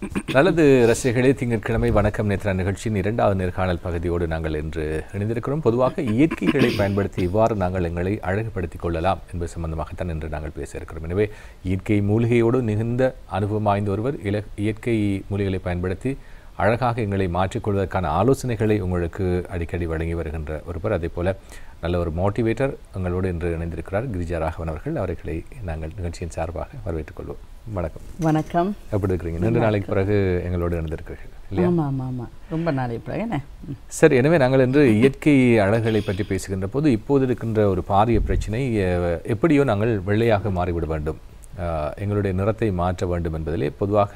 நல்லது ரசிகர்களே திங்கட்கிழமை வணக்கம் நேத்ரா நிகழ்ச்சியின் இரண்டாவது நேர்காணல் பகுதியோடு நாங்கள் இன்று இணைந்திருக்கிறோம் பொதுவாக இயற்கைகளை பயன்படுத்தி இவ்வாறு நாங்கள் எங்களை அழகுபடுத்திக் கொள்ளலாம் என்பது சம்பந்தமாகத்தான் இன்று நாங்கள் பேச இருக்கிறோம் எனவே இயற்கை மூலிகையோடு மிகுந்த அனுபவம் வாய்ந்த ஒருவர் இல இயற்கை மூலிகைகளை பயன்படுத்தி அழகாக எங்களை மாற்றிக்கொள்வதற்கான ஆலோசனைகளை உங்களுக்கு அடிக்கடி வழங்கி வருகின்ற ஒருவர் அதே போல நல்ல ஒரு மோட்டிவேட்டர் எங்களோடு இன்று இணைந்திருக்கிறார் கிரிஜா ராகவன் அவர்கள் அவர்களை நாங்கள் நிகழ்ச்சியின் சார்பாக வரவேற்றுக் கொள்வோம் வணக்கம் வணக்கம் எப்படி இருக்கிறீங்க நீண்ட நாளைக்கு பிறகு எங்களோடு இணைந்திருக்கிறீர்கள் இல்லையா ஆமாம் ஆமாம் ஆமாம் ரொம்ப நாளை பிறகு என்ன ம். சரி எனவே நாங்கள் இன்று இயற்கை அழகுகளை பற்றி பேசுகின்ற போது இப்போது இருக்கின்ற ஒரு பாரிய பிரச்சனை அஹ், எப்படியோ நாங்கள் வெள்ளையாக மாறிவிட வேண்டும் அஹ், எங்களுடைய நிறத்தை மாற்ற வேண்டும் என்பதிலே பொதுவாக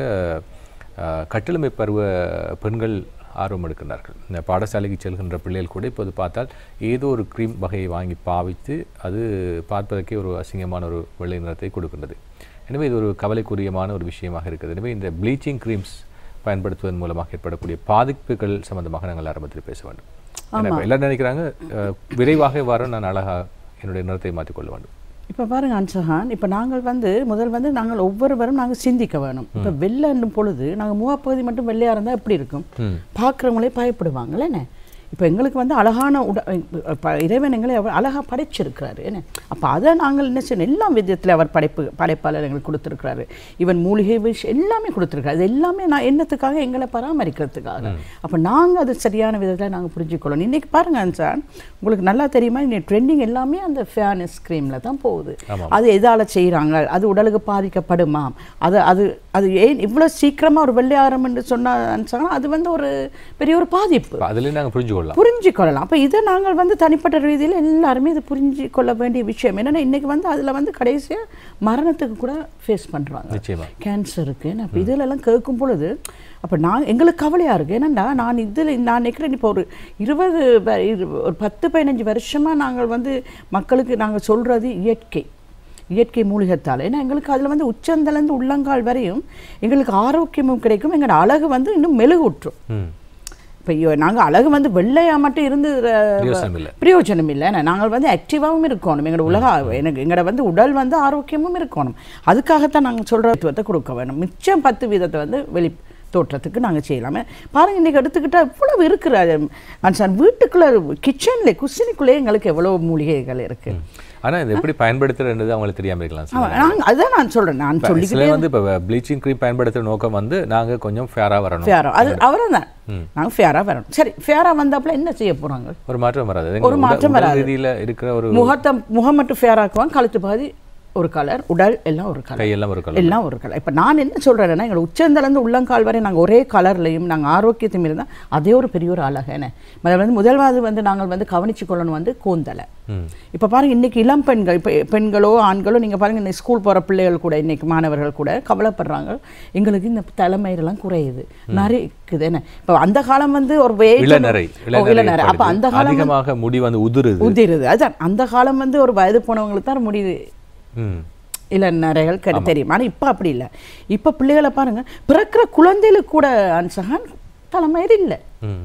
அஹ், கட்டிளமை பருவ பெண்கள் ஆர்வம் எடுக்கின்றார்கள் இந்த பாடசாலைக்கு செல்கின்ற பிள்ளைகள் கூட இப்போது பார்த்தால் ஏதோ ஒரு க்ரீம் வகையை வாங்கி பாவித்து அது பார்ப்பதற்கே ஒரு அசிங்கமான ஒரு வெள்ளை நிறத்தை கொடுக்கின்றது எனவே இது ஒரு கவலைக்குரியமான ஒரு விஷயமாக இருக்குது எனவே இந்த ப்ளீச்சிங் க்ரீம்ஸ் பயன்படுத்துவதன் மூலமாக ஏற்படக்கூடிய பாதிப்புகள் சம்பந்தமாக நாங்கள் ஆரம்பத்தில் பேச வேண்டும் ஏன்னா இப்ப எல்லாரும் நினைக்கிறாங்க அஹ், விரைவாக வர நான் அழகா என்னுடைய நிறத்தை மாற்றிக்கொள்ள வேண்டும் இப்போ பாருங்க அன்சஹான் இப்போ நாங்கள் வந்து முதல் வந்து நாங்கள் ஒவ்வொருவரும் நாங்கள் சிந்திக்க வேணும் இப்போ வெள்ளைன்னும் பொழுது நாங்கள் முகப்பகுதி மட்டும் வெள்ளையாக இருந்தால் எப்படி இருக்கும் ம். பார்க்குறவங்களே பயப்படுவாங்கல்ல என்ன இப்போ எங்களுக்கு வந்து அழகான உட இப்ப இறைவன் எங்களை அவர் அழகாக படைச்சிருக்கிறாரு என்ன அப்போ அதை நாங்கள் என்ன செய்யணும் எல்லா விதத்தில் அவர் படைப்பு படைப்பாளர் எங்களுக்கு கொடுத்துருக்கிறாரு இவன் மூலிகை விஷ் எல்லாமே கொடுத்துருக்காரு அது எல்லாமே நான் என்னத்துக்காக எங்களை பராமரிக்கிறதுக்காக அப்போ நாங்கள் அது சரியான விதத்தில் நாங்கள் புரிஞ்சுக்கொள்ளணும் இன்றைக்கி பாருங்க சார் உங்களுக்கு நல்லா தெரியுமா இன்னைக்கு ட்ரெண்டிங் எல்லாமே அந்த ஃபேனஸ் க்ரீமில் தான் போகுது ஆமாம். அது எதால் செய்கிறாங்க அது உடலுக்கு பாதிக்கப்படுமா அது அது அது ஏன் இவ்வளோ சீக்கிரமாக ஒரு வெள்ளையாரம் என்று சொன்னா அது வந்து ஒரு பெரிய ஒரு பாதிப்பு இப்ப அதிலே நாங்கள் புரிஞ்சுக்கொள்ளலாம் புரிஞ்சு கொள்ளலாம் அப்போ இதை நாங்கள் வந்து தனிப்பட்ட ரீதியில் எல்லாருமே இது புரிஞ்சு கொள்ள வேண்டிய விஷயம் என்னன்னா இன்னைக்கு வந்து அதில் வந்து கடைசியாக மரணத்துக்கு கூட ஃபேஸ் பண்ணுறாங்க நிச்சயமா கேன்சருக்கு அப்போ இதில் எல்லாம் கேட்கும் பொழுது அப்போ நான் எங்களுக்கு கவலையாக இருக்குது ஏன்னாண்டா நான் இதில் நான் நினைக்கிறேன் இப்போ ஒரு இருபது வ- இரு- ஒரு பத்து பதினஞ்சு வருஷமாக நாங்கள் வந்து மக்களுக்கு நாங்கள் சொல்கிறது இயற்கை இயற்கை மூலிகத்தால் ஏன்னா எங்களுக்கு அதில் வந்து உச்சந்தலேருந்து உள்ளங்கால் வரையும் எங்களுக்கு ஆரோக்கியமும் கிடைக்கும் எங்களோட அழகு வந்து இன்னும் மெழுகுற்றும் ம் இப்போ நாங்கள் அழகு வந்து வெள்ளையாக மட்டும் இருந்து அஹ், பிரயோசனம் இல்லை பிரயோஜனம் இல்லை நாங்கள் வந்து ஆக்டிவாகவும் இருக்கணும் எங்களோட உலக எனக்கு எங்களோட வந்து உடல் வந்து ஆரோக்கியமும் இருக்கணும் அதுக்காகத்தான் நாங்கள் சொல்கிற தத்துவத்தை கொடுக்க வேணும் மிச்சம் பத்து வீதத்தை வந்து வெளி தோற்றத்துக்கு நாங்கள் செய்யலாமே பாருங்க இன்றைக்கி எடுத்துக்கிட்டால் இவ்வளவு இருக்கிற அன்சான் வீட்டுக்குள்ளே கிச்சனில் குசினிக்குள்ளே எங்களுக்கு எவ்வளோ மூலிகைகள் இருக்குது ஆனா இது எப்படி பயன்படுத்துறதுன்றது அவங்களுக்கு தெரியாம இருக்கலாம் சில நாங்கள் அதுதான் நான் சொல்கிறேன் நான் சொல்லி சிலர் வந்து இப்போ ப்ளீச்சிங் க்ரீம் பயன்படுத்துற நோக்கம் வந்து நாங்க கொஞ்சம் ஃபேரா வரணும் ஃபேரா அது அவரை தான் நாங்கள் ஃபேராக வரணும் சரி ஃபேராக வந்தாப்புல என்ன செய்ய போகிறாங்க ஒரு மாற்றம் வராது அது ஒரு எங்க மாற்றம் உடல் வராது. ரீதியில இருக்கிற ஒரு முகத்தை முகம் மட்டும் ஃபேராக்குவாங்க கழுத்து பாதி ஒரு கலர் உடல் எல்லாம் ஒரு கலர் கையெல்லாம் ஒரு கலர் எல்லாம் ஒரு கலர் இப்போ நான் என்ன சொல்கிறேன்னா எங்களை உச்சந்தலேருந்து உள்ளங்கால் வரை நாங்கள் ஒரே கலர்லையும் நாங்கள் ஆரோக்கியத்தையும் இருந்தால் அதே ஒரு பெரிய ஒரு அழகேனே முதல்ல வந்து முதல்வாது வந்து நாங்கள் வந்து கவனிச்சு கொள்ளணும் வந்து கூந்தலை ம் இப்போ பாருங்க இன்னைக்கு இளம் பெண்கள் இப்போ பெண்களோ ஆண்களோ நீங்கள் பாருங்க இந்த ஸ்கூல் போகிற பிள்ளைகள் கூட இன்னைக்கு மாணவர்கள் கூட கவலைப்படுறாங்க எங்களுக்கு இந்த தலைமயிரெல்லாம் குறையுது நிறைக்குது என்ன இப்போ அந்த காலம் வந்து ஒரு age- இளநரை ஓ, இளநரை அப்போ அந்த ஏற்படுது. காலம் அதிகமாக முடி வந்து உதிருது உதிருது அதான் அந்த காலம் வந்து ஒரு வயது போனவங்களுக்கு தான் முடியுது ம் இளநரைகள் கிடை தெரியும் ஆனால் இப்போ அப்படி இல்லை இப்போ பிள்ளைகளை பாருங்க பிறக்கிற குழந்தைகளுக்கு கூட அன்சகான் தலைமயிர் இல்லை ம்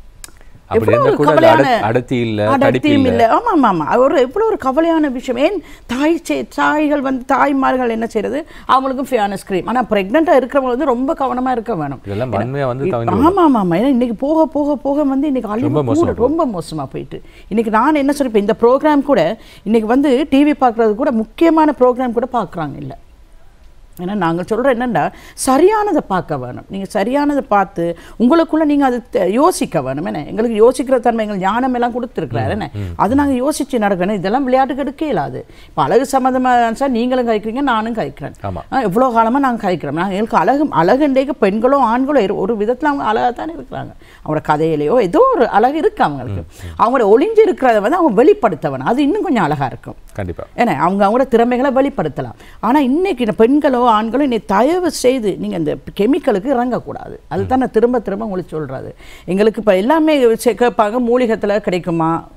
அப்படி எவ்வளவு இருந்தா ஒரு கூட அது கவலையான அட- அடர்த்தி இல்ல தடிப்பு அடர்த்தியும் இல்ல இல்லை ஆமாம் ஆமாம் ஆமாம் அது ஒரு எவ்வளோ ஒரு கவலையான விஷயம் ஏன் தாய் செய் தாய்கள் வந்து தாய்மார்கள் என்ன செய்யறது அவங்களுக்கும் ஃபேனஸ் க்ரீம் ஆனால் ப்ரெக்னெண்ட்டாக இருக்கிறவங்க வந்து ரொம்ப கவனமாக இருக்க வேணும் இதெல்லாம் வன்மையா வந்து தவிர்த்து ஆமாம் ஆமாம் ஆமாம் ஏன்னா இன்னைக்கு போக போக போக வந்து இன்னைக்கு அழிவு ரொம்ப மோசமா கூட ரொம்ப மோசமாக போயிட்டு இன்னைக்கு நான் என்ன சொல்றேன் இந்த ப்ரோக்ராம் கூட இன்னைக்கு வந்து டிவி பார்க்குறது கூட முக்கியமான ப்ரோக்ராம் கூட பார்க்குறாங்க இல்லை ஏன்னா நாங்கள் சொல்கிறோம் என்னென்னா சரியானதை பார்க்க வேணும் நீங்கள் சரியானதை பார்த்து உங்களுக்குள்ளே நீங்கள் அது தெ- யோசிக்க வேணும் என்ன எங்களுக்கு யோசிக்கிற தன்மை எங்கள் ஞானம் எல்லாம் கொடுத்துருக்குறாரு என்ன அது நாங்கள் யோசித்து நடக்கணும் இதெல்லாம் விளையாட்டுக்கு எடுக்க இயலாது இப்போ அழகு சம்மந்தமாக சார் நீங்களும் கழிக்கிறீங்க நானும் கழிக்கிறேன் ஆமா எவ்வளோ காலமாக நாங்கள் கழிக்கிறோம் நாங்கள் எங்களுக்கு அழகு அழகுண்டேக்கு பெண்களோ ஆண்களோ இரு- ஒரு விதத்தில் அவங்க அழகாக தானே இருக்கிறாங்க அவங்களோட கதையிலையோ ஏதோ ஒரு அழகு இருக்கு அவங்களுக்கு அவங்களோட ஒளிஞ்சு இருக்கிறத வந்து அவங்க வெளிப்படுத்த வேணும் அது இன்னும் கொஞ்சம் அழகாக இருக்கும் கண்டிப்பா ஏன்னா அவங்க அவங்களோட திறமைகளை வெளிப்படுத்தலாம் ஆனால் இன்னைக்கு இந்த பெண்களோ ஆண்களோ இன்னை தயவு செய்து நீங்கள் இந்த கெமிக்கலுக்கு இறங்கக்கூடாது அதுதான் நான் திரும்ப திரும்ப உங்களுக்கு சொல்கிறது எங்களுக்கு இப்போ எல்லாமே செ- கேட்பாங்க மூலிகத்தில் கிடைக்குமா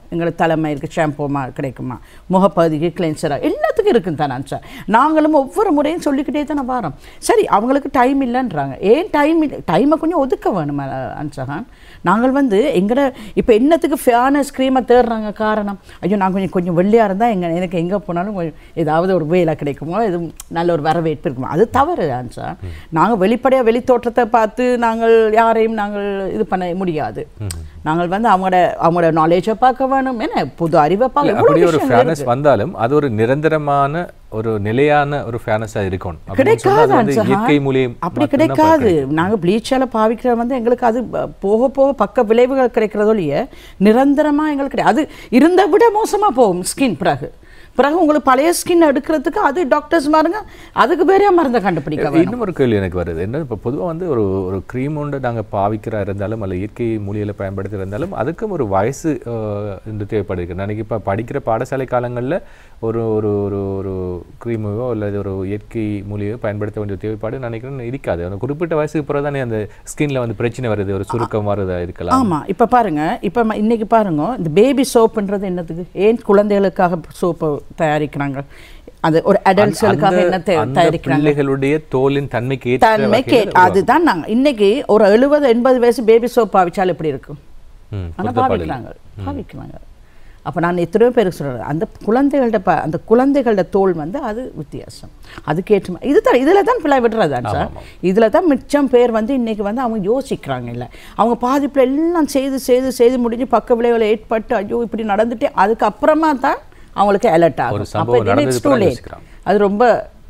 எங்களுக்கு தலைமை இருக்குது ஷாம்பூமா கிடைக்குமா முகப்பகுதிக்கு கிளென்சராக எல்லாத்துக்கும் இருக்குன்னு தான் சார் நாங்களும் ஒவ்வொரு முறையும் சொல்லிக்கிட்டே தானே வரோம் சரி அவங்களுக்கு டைம் இல்லைன்றாங்க ஏன் டைம் இல்லை டைமை கொஞ்சம் ஒதுக்க வேணும் அன்சகான் நாங்கள் வந்து எங்கட இப்போ என்னத்துக்கு ஃபேனஸ் க்ரீமை தேடுறாங்க காரணம் ஐயோ நான் கொஞ்சம் கொஞ்சம் வெள்ளையாக இருந்தால் எங்க எனக்கு எங்கே போனாலும் கொஞ்சம் ஏதாவது ஒரு வேலை கிடைக்குமோ இது நல்ல ஒரு வரவேற்பு இருக்குமோ அது தவறு சார் நாங்கள் வெளிப்படையாக வெளி தோற்றத்தை பார்த்து நாங்கள் யாரையும் நாங்கள் இது பண்ண முடியாது நாங்கள் வந்து அவங்களோட அவங்களோட நாலேஜை பார்க்க வேணும் என்ன புது அறிவை பார்க்க அப்படி இவ்வளவு ஒரு விஷயங்கள் ஃபேர்னஸ் வந்தாலும் அது ஒரு நிரந்தரமான ஒரு நிலையான ஒரு ஃபேர்னஸா இருக்கணும் அப்படின்னு சொன்னா அது கிடைக்காது வந்து அன்சஹான். இயற்கை மூலியம் அப்படி கிடைக்காது நாங்க ப்ளீச்சால பாவிக்கிற வந்து எங்களுக்கு அது ப- போக போக பக்க விளைவுகள் கிடைக்கிறதோ இல்லையே நிரந்தரமா எங்களுக்கு கிடையாது அது இருந்த விட மோசமா போகும் ஸ்கின் பிறகு பிறகு உங்களுக்கு பழைய ஸ்கின் எடுக்கிறதுக்கு அது டாக்டர்ஸ் பாருங்க அதுக்கு பேரே மருந்தை கண்டுபிடிக்க வேணும். இன்னும் ஒரு கேள்வி எனக்கு வருது என்ன இப்போ பொதுவா வந்து ஒரு ஒரு க்ரீம் ஒன்று நாங்க பாவிக்கிறா இருந்தாலும் அல்ல இயற்கை மூலியலை பயன்படுத்தி இருந்தாலும் அதுக்கும் ஒரு வயசு அஹ், என்று தேவைப்படுகிறது நான் இப்போ படிக்கிற பாடசாலை காலங்கள்ல ஒரு ஒரு ஒரு ஒரு க்ரீமையோ அல்லது ஒரு இயற்கை மூலியோ பயன்படுத்த வேண்டிய தேவைப்பாடு நினைக்கிறேன் இருக்காது அந்த குறிப்பிட்ட வயசுக்கு பிறகு தானே அந்த ஸ்கின்ல வந்து பிரச்சனை வருது ஒரு சுருக்கம் வருதா இருக்கலாம் ஆமா இப்ப பாருங்க இப்ப ம- இன்னைக்கு பாருங்க இந்த பேபி சோப்புன்றது என்னத்துக்கு ஏன் குழந்தைகளுக்காக சோப்பு தயாரிக்கிறாங்க அது ஒரு அடல்ட்ஸ்களுக்காக அந்த- என்ன தயா- அந்த தயாரிக்கிறாங்க பிள்ளைகளுடைய தோலின் தன்மைக்கு ஏற்ற தன்மை கே வகையில் அதுதான் நாங்க இன்னைக்கு ஒரு எழுபது எண்பது வயசு பேபி சோப் பாவிச்சால் எப்படி இருக்கும் ம், ஆனா பொருத்தப்பாடு இல்லை. பாவிக்கிறாங்க பாவிக்கிறாங்க அப்ப நான் எத்தனையோ பேருக்கு சொல்றேன் அந்த குழந்தைகளோட ப அந்த குழந்தைகளோட தோல் வந்து அது வித்தியாசம் அதுக்கேற்ற மாதிரி இது தான் இதில் தான் பிள்ளை விடுறது சார் இதில் தான் மிச்சம் பேர் வந்து இன்னைக்கு வந்து அவங்க யோசிக்கிறாங்க இல்லை அவங்க பாதிப்புல எல்லாம் செய்து செய்து செய்து முடிஞ்சு பக்க விளைவுகளை ஏற்பட்டு ஐயோ இப்படி நடந்துட்டு அதுக்கப்புறமா தான் அவங்களுக்கு அலர்ட் ஒரு ஆகும் சம்பவம் அப்போ நடந்தது it's too பிறகு late. யோசிக்கிறாங்க. அது ரொம்ப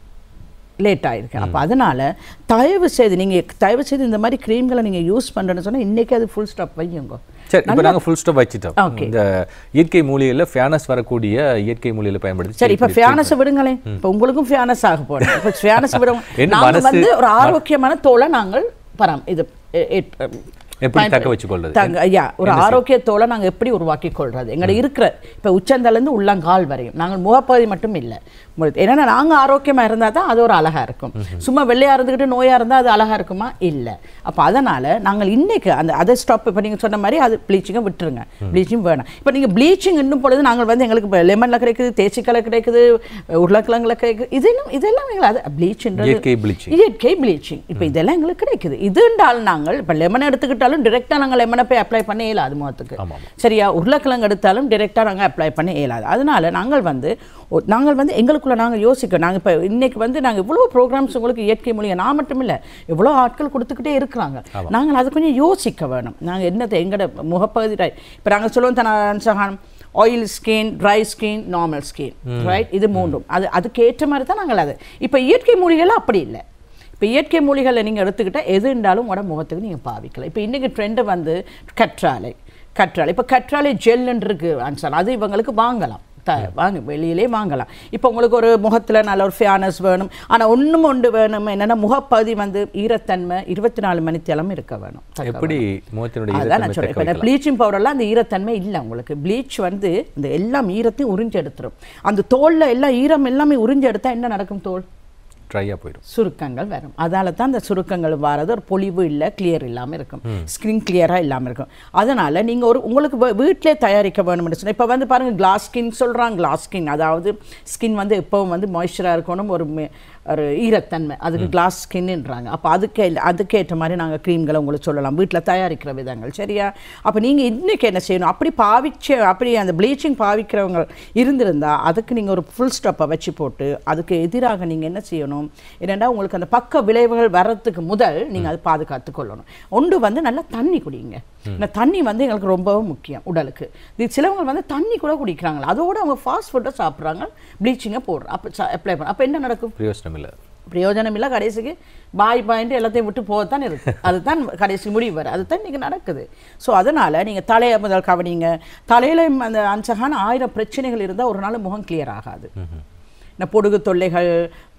லேட் ஆயிருக்கு அப்போ அதனால தயவு செய்து நீங்க தயவு செய்து இந்த மாதிரி க்ரீம்களை நீங்க யூஸ் பண்றேன்னு சொன்னா இன்னைக்கு அது ஃபுல் ஸ்டாப் வையுங்க சரி இப்போ நாங்க ஃபுல் ஸ்டாப் வச்சிட்டோம் Okay. இந்த இயற்கை மூலிகையில ஃபேனஸ் வரக்கூடிய இயற்கை மூலிகையில பயன்படுத்தி சரி இப்ப ஃபேனஸை விடுங்களேன் இப்ப உங்களுக்கும் ஃபேனஸ் ஆக போறோம் இப்ப ஃபேனஸ் விடுவோம் என்ன நாங்க மனசு- வந்து ஒரு ஆரோக்கியமான தோலை நாங்கள் பராம் இது எ- எ- எப்படி தக்க வச்சுக்கொள்றது தாங்க ஐயா ஒரு ஆரோக்கிய தோலை நாங்க எப்படி உருவாக்கி கொள்றது எங்கட இருக்கிற இப்ப உச்சந்தலேருந்து உள்ளங்கால் வரையும் நாங்கள் முகப்பகுதி மட்டும் இல்லை ஏன்னா நாங்க ஆரோக்கியமா இருந்தா தான் அது ஒரு அழகா இருக்கும் சும்மா வெள்ளையா இருந்துக்கிட்டு நோயா இருந்தா அது அழகா இருக்குமா இல்ல அப்ப அதனால நாங்கள் இன்னைக்கு அந்த அதை ஸ்டாப் இப்ப நீங்க சொன்ன மாதிரி அது ப்ளீச்சிங்கை விட்டுருங்க ப்ளீச்சிங் வேணாம் இப்ப நீங்க ப்ளீச்சிங் இன்னும் பொழுது நாங்கள் வந்து எங்களுக்கு இப்போ லெமன்ல கிடைக்குது தேசிக்கலை கிடைக்குது உருளைக்கிழங்குல கிடைக்குது இதெல்லாம் இதெல்லாம் எங்களுக்கு அது ப்ளீச்ன்றது இயற்கை bleaching. இயற்கை ப்ளீச்சிங் இப்போ இதெல்லாம் எங்களுக்கு கிடைக்குது இதுண்டால் நாங்கள் இப்போ லெமன் எடுத்துக்கிட்டாலும் டிரெக்டாக நாங்கள் லெமனை போய் அப்ளை பண்ண இயலாது முகத்துக்கு ஆமா, சரியா உருளைக்கிழங்கு எடுத்தாலும் டிரெக்டாக நாங்கள் அப்ளை பண்ண இயலாது அதனால நாங்கள் வந்து ஒ- நாங்கள் வந்து எங்களுக்குள்ள நாங்கள் யோசிக்க நாங்கள் இப்போ இன்னைக்கு வந்து நாங்கள் இவ்வளோ ப்ரோக்ராம்ஸ் உங்களுக்கு இயற்கை மூலிகை நான் மட்டும் இல்லை எவ்வளோ ஆட்கள் கொடுத்துக்கிட்டே இருக்கிறாங்க நாங்கள் அதை கொஞ்சம் யோசிக்க வேணும் நாங்கள் என்னத்தை எங்கட முகப்பகுதி இப்போ நாங்கள் சொல்லுவோம் தன சகானம் oil skin dry skin normal skin right இது மூன்றும் அது அதுக்கு ஏற்ற மாதிரி தான் நாங்கள் அது இப்போ இயற்கை மூலிகைகள் அப்படி இல்லை இப்போ இயற்கை மூலிகளை நீங்கள் எடுத்துக்கிட்டால் எது இருந்தாலும் உங்களோட முகத்துக்கு நீங்கள் பாவிக்கலாம் இப்போ இன்றைக்கி ட்ரெண்டு வந்து கற்றாழை கற்றாழை இப்போ கற்றாழை ஜெல்லுன்னு இருக்கு ஆன்சர் அது இவங்களுக்கு வாங்கலாம் த வாங்க வெளியிலே வாங்கலாம் இப்போ உங்களுக்கு ஒரு முகத்தில் நல்ல ஒரு ஃபேனஸ் வேணும் ஆனால் ஒன்றும் ஒன்று வேணும் என்னென்னா முகப்பகுதி வந்து ஈரத்தன்மை இருபத்தி நாலு மணித்தேலம் இருக்க வேணும் தக்க எப்படி முகத்தினுடைய அதான் நான் ஈரத்தன்மை சொல்றேன் தக்க இப்போ ப்ளீச்சிங் பவுடர்லாம் அந்த ஈரத்தன்மை இல்லை உங்களுக்கு ப்ளீச் வந்து இந்த எல்லாம் ஈரத்தையும் உறிஞ்சு எடுத்துரும் அந்த தோல்ல எல்லாம் ஈரம் எல்லாமே உறிஞ்சு எடுத்தா என்ன நடக்கும் தோல் ட்ரையா போயிடும் சுருக்கங்கள் வரும் அதால தான் அந்த சுருக்கங்கள் வர்றது ஒரு பொலிவு இல்லை கிளியர் இல்லாமல் இருக்கும் ஸ்கின் கிளியராக இல்லாமல் இருக்கும் அதனால நீங்க ஒரு உங்களுக்கு வீ- வீட்டிலே தயாரிக்க வேணும்னு சொன்னா இப்போ வந்து பாருங்க கிளாஸ் ஸ்கின் சொல்றாங்க கிளாஸ் ஸ்கின் அதாவது ஸ்கின் வந்து எப்பவும் வந்து மாய்ஸ்சராக இருக்கணும் ஒரு மே- ஒரு ஈரத்தன்மை அதுக்கு கிளாஸ் ஸ்கின்ன்றாங்க அப்போ அதுக்கே அதுக்கேற்ற மாதிரி நாங்கள் க்ரீம்களை உங்களுக்கு சொல்லலாம் வீட்டில் தயாரிக்கிற விதங்கள் சரியா அப்போ நீங்கள் இன்னைக்கு என்ன செய்யணும் அப்படி பாவிச்ச அப்படி அந்த ப்ளீச்சிங் பாவிக்கிறவங்க இருந்திருந்தா அதுக்கு நீங்கள் ஒரு ஃபுல் ஸ்டாப்பை வச்சு போட்டு அதுக்கு எதிராக நீங்கள் என்ன செய்யணும் என்னென்னா உங்களுக்கு அந்த பக்க விளைவுகள் வர்றதுக்கு முதல் நீங்கள் அதை பாதுகாத்து கொள்ளணும் ஒன்று வந்து நல்லா தண்ணி குடிங்க இந்த தண்ணி வந்து எங்களுக்கு ரொம்பவும் முக்கியம் உடலுக்கு இது சிலவங்க வந்து தண்ணி கூட குடிக்கிறாங்களா அதோட அவங்க ஃபாஸ்ட் ஃபுட்டை சாப்பிட்றாங்க ப்ளீச்சிங்கை போடுறோம் அப்போ அப்ளை பண்ண அப்போ என்ன நடக்கும் பிரயோஜனம் இல்லை பிரயோஜனம் இல்லை கடைசிக்கு பாய் பாயிண்ட் எல்லாத்தையும் விட்டு போகத்தான் இருக்கு அதுதான் கடைசி முடிவு வர அதுதான் இன்னைக்கு நடக்குது ஸோ அதனால நீங்க தலையை முதல் கவனிங்க தலையில அந்த அஞ்சகான ஆயிரம் பிரச்சனைகள் இருந்தால் ஒரு நாள் முகம் கிளியர் ஆகாது இந்த பொடுகு தொல்லைகள்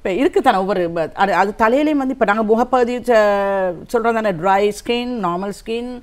இப்போ இருக்குதானே ஒவ்வொரு ப- அது அது தலையிலையும் வந்து இப்போ நாங்கள் முகப்பகுதி சொல்கிறோம் தானே ட்ரை ஸ்கின் நார்மல் ஸ்கின்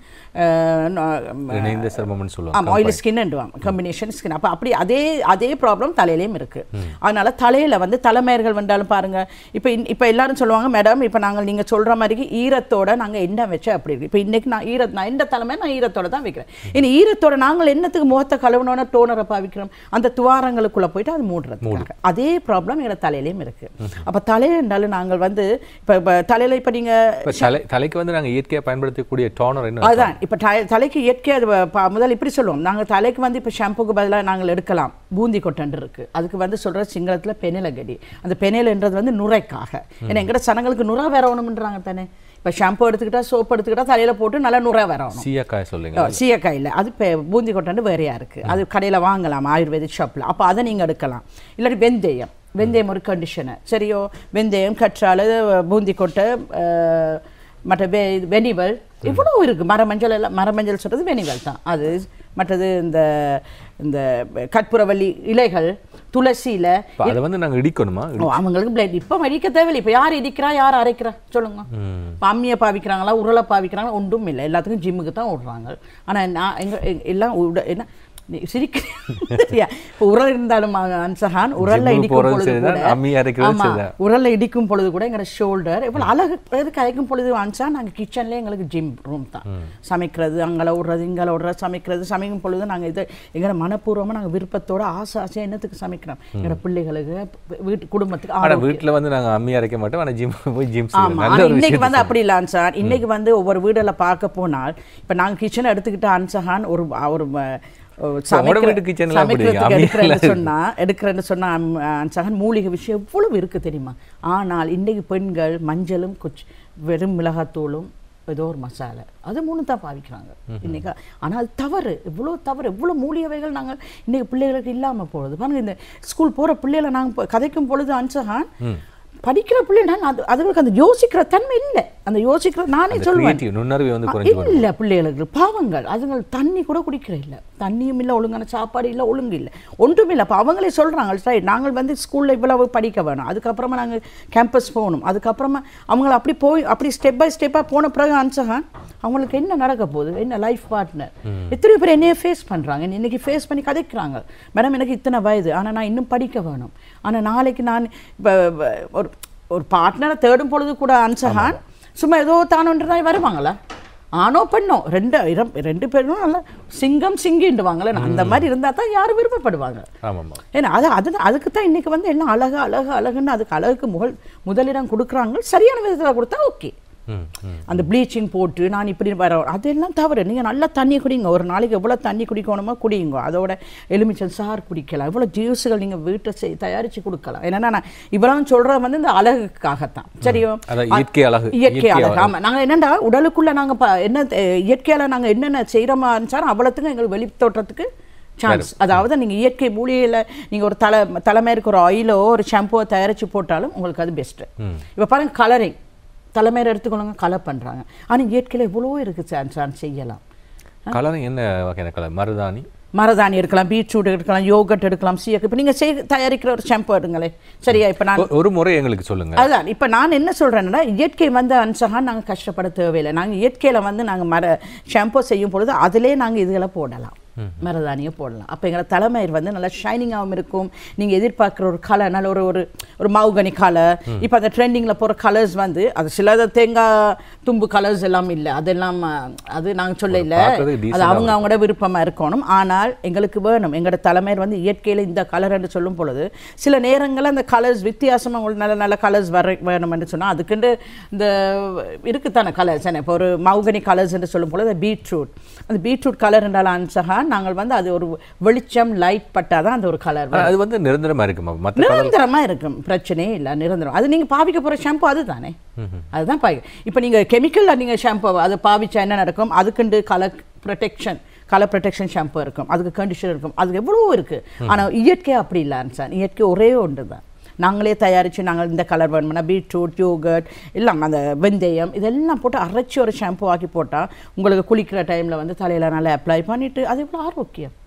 இணைந்த சிரமம்னு சொல்லுவாங்க ஆமாம் ஆயில் ஸ்கின்னுவாங்க காம்பினேஷன் ஸ்கின் அப்போ அப்படி அதே அதே ப்ராப்ளம் தலையிலையும் இருக்கு அதனால தலையில வந்து தலைமையர்கள் வந்தாலும் பாருங்க இப்போ இப்போ எல்லாரும் சொல்லுவாங்க மேடம் இப்போ நாங்கள் நீங்க சொல்ற மாதிரி ஈரத்தோட நாங்க எண்ணெய் வச்சு அப்படி இருக்கு இப்போ இன்னைக்கு நான் ஈர நான் இந்த தலைமை நான் ஈரத்தோட தான் வைக்கிறேன் இனி ஈரத்தோட நாங்கள் என்னத்துக்கு முகத்தை கழுவுனோன்னா டோனரை பாவிக்கிறோம் அந்த துவாரங்களுக்குள்ள போயிட்டு அது மூடுறது அதே ப்ராப்ளம் எங்களோட தலையிலையும் இருக்கு அப்போ தலையின்றாலும் நாங்கள் வந்து இப்போ இப்போ தலையில இப்போ நீங்க இப்போ தலை தலைக்கு வந்து நாங்க இயற்கையா பயன்படுத்தக்கூடிய டோனர் என்ன அதுதான் இப்போ தலைக்கு இயற்கை அது வ- ப- முதல்ல இப்படி சொல்லுவோம் நாங்கள் தலைக்கு வந்து இப்போ ஷாம்புக்கு பதிலாக நாங்கள் எடுக்கலாம் பூந்தி கொட்டன்று இருக்கு அதுக்கு வந்து சொல்ற சிங்களத்துல பெனிலகடி அந்த பெனிலன்றது வந்து நுரைக்காக ஏன்னா எங்கட சனங்களுக்கு நுரை வரணும்ன்றாங்க தானே இப்போ ஷாம்பு எடுத்துக்கிட்டா சோப்பு எடுத்துக்கிட்டா தலையில போட்டு நல்லா நுரை வரணும் சீயக்காய் சொல்லுங்க சீயக்காய் இல்லை அது இப்போ பூந்தி கொட்டண்டு வேறையா இருக்கு அது கடையில வாங்கலாம் ஆயுர்வேதிக் ஷாப்ல அப்போ அதை நீங்க எடுக்கலாம் இல்லாட்டி வெந்தயம் வெந்தயம் ஒரு கண்டிஷனர் சரியோ வெந்தயம் கற்றாழை பூந்தி கொட்டை அஹ், மற்ற வெ வெனிவல் இவ்வளோ இருக்கு மரமஞ்சள் எல்லாம் மரமஞ்சள் சொல்றது வெனிவல் தான் அது மற்றது இந்த இந்த கற்பூரவள்ளி இலைகள் துளசியில இப்போ அதை வந்து நாங்க இடிக்கணுமா ஓ, அவங்களுக்கு பிளேட் இப்போ அடிக்க தேவையில்லை இப்போ யார் இடிக்கிறா யார் அரைக்கிறா சொல்லுங்க இப்போ அம்மியை பாவிக்கிறாங்களா உருளை பாவிக்கிறாங்களா ஒன்றும் இல்லை எல்லாத்துக்கும் ஜிம்முக்கு தான் ஓடுறாங்க ஆனா நான் எங்க எங்க- எல்லாம் உட- என்ன நீ சிரிக்கிறியா இப்போ உரல் இருந்தாலும் அன்சஹான் உரல்ல ஜிம்முக்கு இடிக்கும் போறது பொழுது சரிதான், கூட அம்மி அரைக்கிறது ஆமா சரிதான். உரல்ல இடிக்கும் பொழுது கூட எங்களோட ஷோல்டர் இவ்வளோ அழகு எதுக்கு அழைக்கும் பொழுது அன்சா நாங்க கிச்சன்ல எங்களுக்கு ஜிம் ரூம் தான் சமைக்கிறது அங்கே விடுறது இங்கே விடுறது சமைக்கிறது சமைக்கும் பொழுது நாங்க இது எங்களோட மனப்பூர்வமா நாங்க விருப்பத்தோட ஆசை ஆசையா என்னத்துக்கு சமைக்கிறோம் எங்களோட பிள்ளைகளுக்கு வீட்டு குடும்பத்துக்கு ஆனா ஆரோக்கியம். வீட்ல வந்து நாங்க அம்மி அரைக்க மாட்டோம் ஆனா ஜிம் போய் ஜிம் செய்வோம் ஆமா நல்ல ஆனா ஒரு இன்னைக்கு விஷயம் வந்து அப்படி இல்லை சார் இன்னைக்கு வந்து ஒவ்வொரு வீடுல பார்க்க போனால் இப்ப நாங்க கிச்சனை எடுத்துக்கிட்ட அன்சஹான் ஒரு ஒரு ம- ஒரு உங்களோட வீட்டு kitchen எல்லாம் எப்படி இருக்கு? சமைக்கிறதுக்கு அம்மியில எடுக்கிறேன்னு இருக்கு. சொன்னா எடுக்கிறேன்னு சொன்னா அம்- அன்சஹான் மூலிகை விஷயம் எவ்வளவு இருக்கு தெரியுமா ஆனால் இன்னைக்கு பெண்கள் மஞ்சளும் குச் வெறும் மிளகாத்தூளும் ஏதோ ஒரு மசாலா அது மூணு தான் பாவிக்கிறாங்க இன்னைக்கு ஆனா அது தவறு இவ்வளோ தவறு இவ்வளோ மூலிகைகள் நாங்கள் இன்னைக்கு பிள்ளைகளுக்கு இல்லாம போகுது பாருங்க இந்த ஸ்கூல் போற பிள்ளைகளை நாங்க ப- கதைக்கும் பொழுது அன்சஹான் படிக்கிற பிள்ளைங்க அது அதுகளுக்கு அந்த யோசிக்கிற தன்மை இல்லை அந்த யோசிக்கிற நானே அந்த சொல்லுவேன் creative நுண்ணறிவு வந்து குறைஞ்சு போகுது இல்ல பிள்ளைகளுக்கு பாவங்கள் அதுங்கள் தண்ணி கூட குடிக்கிற இல்ல தண்ணியும் இல்ல ஒழுங்கான சாப்பாடு இல்ல ஒழுங்கு இல்ல ஒன்றும் இல்ல அப்ப அவங்களே சொல்றாங்க சரி நாங்கள் வந்து ஸ்கூல்ல இவ்வளவு படிக்க வேணும் அதுக்கப்புறமா நாங்க கேம்பஸ் போகணும் அதுக்கப்புறமா அவங்கள அப்படி போய் அப்படி ஸ்டெப் பை ஸ்டெப்பா போன பிறகு அன்சகான் அவங்களுக்கு என்ன நடக்க போகுது என்ன லைஃப் பார்ட்னர் எத்தனையோ பேர் என்னைய ஃபேஸ் பண்றாங்க இன்னைக்கு ஃபேஸ் பண்ணி கதைக்கிறாங்க மேடம் எனக்கு இத்தனை வயது ஆனா நான் இன்னும் படிக்க வேணும் ஆனா நாளைக்கு நான் இப்ப இப்ப ஒரு ஒரு பார்ட்னரை தேடும் பொழுது கூட அன்சகான் சும்மா ஏதோ தானோன்றதாய் வருவாங்களா ஆணோ பெண்ணோ ரெண்டு இரம் ரெண்டு பேரும் நல்லா சிங்கம் சிங்கிண்டுவாங்களே அந்த மாதிரி இருந்தா தான் யாரும் விருப்பப்படுவாங்க ஆமாம்மா ஏன்னா அது அது அதுக்கு தான் இன்னைக்கு வந்து எல்லாம் அழகு அழகு அழகுன்னு அதுக்கு அழகுக்கு முதல் முதலிடம் கொடுக்குறாங்க சரியான விதத்தில் கொடுத்தா ஓகே ம் ம் அந்த ப்ளீச்சிங் போட்டு நான் இப்படி வர அதெல்லாம் தவறு நீங்கள் நல்லா தண்ணி குடிங்க ஒரு நாளைக்கு எவ்வளோ தண்ணி குடிக்கணுமோ குடிங்க அதோட எலுமிச்சல் சாறு குடிக்கலாம் எவ்வளோ ஜூஸுகள் நீங்கள் வீட்டை செய் தயாரித்து கொடுக்கலாம் என்னன்னா நான் இவ்வளவு சொல்கிறது வந்து இந்த அழகுக்காகத்தான் சரியோ அதான் இயற்கை அழகு இயற்கை அழகு ஆமாம் நாங்கள் என்னண்டா உடலுக்குள்ள நாங்கள் ப என்ன அஹ், இயற்கையால நாங்கள் என்னென்ன செய்கிறோமா இருந்துச்சாலும் அவ்வளோத்துக்கும் எங்களுக்கு வெளி தோற்றத்துக்கு சான்ஸ் அதாவது நீங்கள் இயற்கை மூலிகையில் நீங்கள் ஒரு தலை தலைமை இருக்கிற ஒரு ஆயிலோ ஒரு ஷாம்புவோ தயாரித்து போட்டாலும் உங்களுக்கு அது பெஸ்ட்டு இப்போ பாருங்க கலரிங் தலைமையில் எடுத்துக்கொள்ளுங்க கலர் பண்ணுறாங்க ஆனால் இயற்கையில் எவ்வளோ இருக்குது சான்ஸ் சான்ஸ் செய்யலாம் கலர் என்ன வகையான கலர் மருதாணி மரதாணி எடுக்கலாம் பீட்ரூட் எடுக்கலாம் யோகட் எடுக்கலாம் சீயக்கு இப்போ நீங்கள் செய் தயாரிக்கிற ஒரு ஷாம்பு எடுங்களேன் சரியா இப்போ நான் ஒ- ஒரு முறை எங்களுக்கு சொல்லுங்க அதுதான் இப்போ நான் என்ன சொல்கிறேன்னா இயற்கை வந்து அன்சகா நாங்கள் கஷ்டப்பட தேவையில்லை நாங்கள் இயற்கையில் வந்து நாங்கள் மர ஷாம்பு செய்யும் பொழுது அதிலே நாங்கள் இதுகளை போடலாம் மரதானியை போடலாம் அப்போ எங்களை தலைமயிர் வந்து நல்லா ஷைனிங்காகவும் இருக்கும் நீங்கள் எதிர்பார்க்குற ஒரு கலர் நல்ல ஒரு ஒரு ஒரு மவுகனி கலர் இப்போ அந்த ட்ரெண்டிங்கில் போகிற கலர்ஸ் வந்து அது சில தேங்காய் தும்பு கலர்ஸ் எல்லாம் இல்லை அதெல்லாம் அஹ், அது நாங்கள் சொல்ல இல்லை பார்க்கறதுக்கு decent அது ஆ அவங்க அவங்களோட விருப்பமாக இருக்கணும் ஆனால் எங்களுக்கு வேணும் எங்களோட தலைமையர் வந்து இயற்கையில் இந்த கலர் என்று சொல்லும் பொழுது சில நேரங்களில் அந்த கலர்ஸ் வித்தியாசமாக உங்களுக்கு நல்ல நல்ல கலர்ஸ் வர வேணும் என்று சொன்னால் அதுக்குண்டு இந்த இருக்குத்தானே கலர்ஸ் என்ன இப்போ ஒரு மவுகனி கலர்ஸ் என்று சொல்லும் பொழுது பீட்ரூட் அந்த பீட்ரூட் கலர் என்றால் அன்சகா நாங்கள் வந்து அது ஒரு வெளிச்சம் லைட் பட்டால் தான் அந்த ஒரு கலர் ஆனா, அது வந்து நிரந்தரமா இருக்குமா மற்ற கலர் நிரந்தரமா இருக்கும் பிரச்சனையே இல்லை நிரந்தரம் அது நீங்க பாவிக்க போற ஷாம்பு அதுதானே அதுதான் பாவி இப்போ நீங்க கெமிக்கல்ல நீங்க ஷாம்பு அதை பாவிச்சா என்ன நடக்கும் அதுக்குண்டு colour protection colour protection shampoo இருக்கும் அதுக்கு கண்டிஷனர் இருக்கும் அதுக்கு எவ்வளவோ இருக்கு ஆனா இயற்கை அப்படி இல்லை சார் இயற்கை ஒரே ஒன்று தான் நாங்களே தயாரித்து நாங்கள் இந்த கலர் வேணும்னா பீட்ரூட் யோகர்ட் எல்லாம் அந்த வெந்தயம் இதெல்லாம் போட்டு அரைச்சி ஒரு ஷாம்பு ஆக்கி போட்டால் உங்களுக்கு குளிக்கிற டைமில் வந்து தலையில் நல்லா அப்ளை பண்ணிட்டு அது எவ்வளோ ஆரோக்கியம்